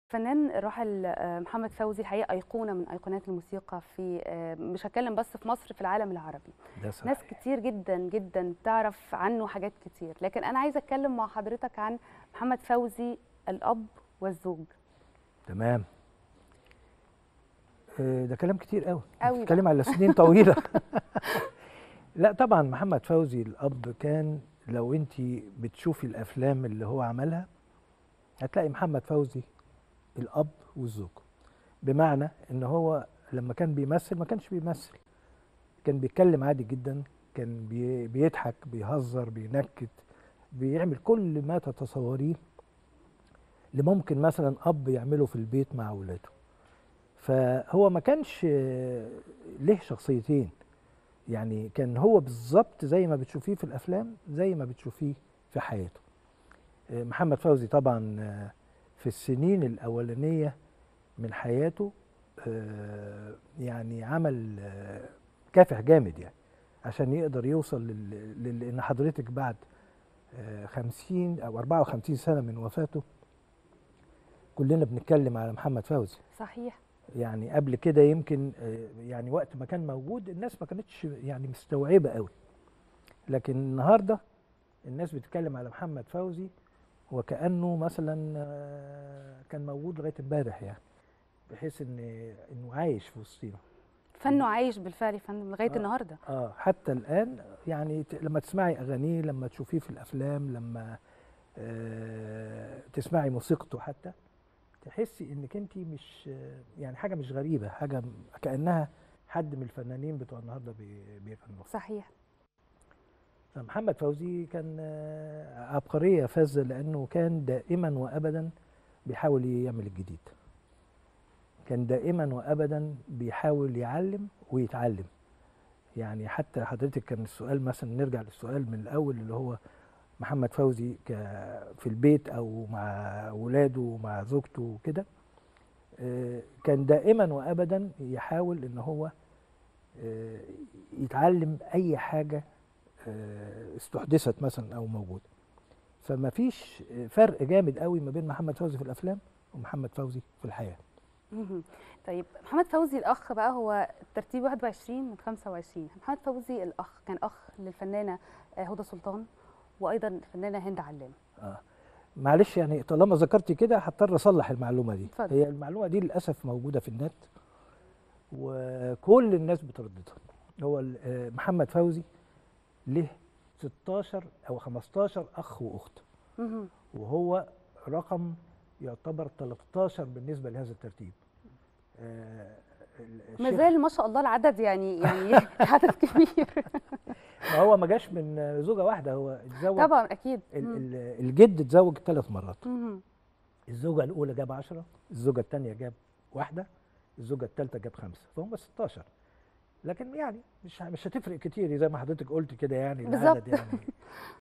الفنان الراحل آه، محمد فوزي الحقيقه ايقونه من ايقونات الموسيقى في آه، مش هتكلم بس في مصر في العالم العربي ده صحيح. ناس كتير جدا جدا تعرف عنه حاجات كتير لكن انا عايزه اتكلم مع حضرتك عن محمد فوزي الاب والزوج تمام آه، ده كلام كتير قوي قوي بتتكلم على سنين طويله لا طبعا محمد فوزي الاب كان لو انت بتشوفي الافلام اللي هو عملها هتلاقي محمد فوزي الاب والزوج بمعنى ان هو لما كان بيمثل ما كانش بيمثل كان بيتكلم عادي جدا كان بي بيضحك بيهزر بينكت بيعمل كل ما تتصوريه اللي ممكن مثلا اب يعمله في البيت مع اولاده فهو ما كانش آه، له شخصيتين يعني كان هو بالظبط زي ما بتشوفيه في الافلام زي ما بتشوفيه في حياته آه، محمد فوزي طبعا آه، في السنين الاولانيه من حياته آه، يعني عمل آه، كافح جامد يعني عشان يقدر يوصل لل- لل- لان حضرتك بعد آه، 50 او 54 سنه من وفاته كلنا بنتكلم على محمد فوزي صحيح يعني قبل كده يمكن آه، يعني وقت ما كان موجود الناس ما كانتش يعني مستوعبه قوي لكن النهارده الناس بتتكلم على محمد فوزي وكانه مثلا آه، كان موجود لغايه امبارح يعني بحيث ان انه عايش في وسطينا فنه عايش بالفعل يا فندم لغايه آه. النهارده اه حتى الان يعني ت- لما تسمعي اغانيه لما تشوفيه في الافلام لما آه تسمعي موسيقته حتى تحسي انك انت مش آه، يعني حاجه مش غريبه حاجه م- كانها حد من الفنانين بتوع النهارده بي- بيغنوا صحيح فمحمد فوزي كان آه، عبقريه فذه لانه كان دائما وابدا بيحاول يعمل الجديد كان دائما وابدا بيحاول يعلم ويتعلم يعني حتى حضرتك كان السؤال مثلا نرجع للسؤال من الاول اللي هو محمد فوزي ك- في البيت او مع اولاده ومع زوجته وكده آه، كان دائما وابدا يحاول ان هو آه، يتعلم اي حاجه آه، استحدثت مثلا او موجوده فما فيش فرق جامد قوي ما بين محمد فوزي في الافلام ومحمد فوزي في الحياه مهم. طيب محمد فوزي الاخ بقى هو ترتيب 21 من 25 محمد فوزي الاخ كان اخ للفنانه آه، هدى سلطان وايضا الفنانه هند علام اه معلش يعني طالما ذكرتي كده هضطر اصلح المعلومه دي اتفضل. هي المعلومه دي للاسف موجوده في النت وكل الناس بترددها هو ال- آه، محمد فوزي له 16 او 15 اخ واخت مهم. وهو رقم يعتبر 13 بالنسبه لهذا الترتيب آه، ال- ما الشيخ- زال ما شاء الله العدد يعني يعني عدد كبير ما هو ما جاش من زوجه واحده هو اتزوج طبعا اكيد ال- مم. ال- الجد اتزوج ثلاث مرات مهم. الزوجه الاولى جاب 10 الزوجه الثانيه جاب واحده الزوجه الثالثه جاب خمسه فهم 16 لكن يعني مش ه- مش هتفرق كتير زي ما حضرتك قلت كده يعني بالظبط. العدد يعني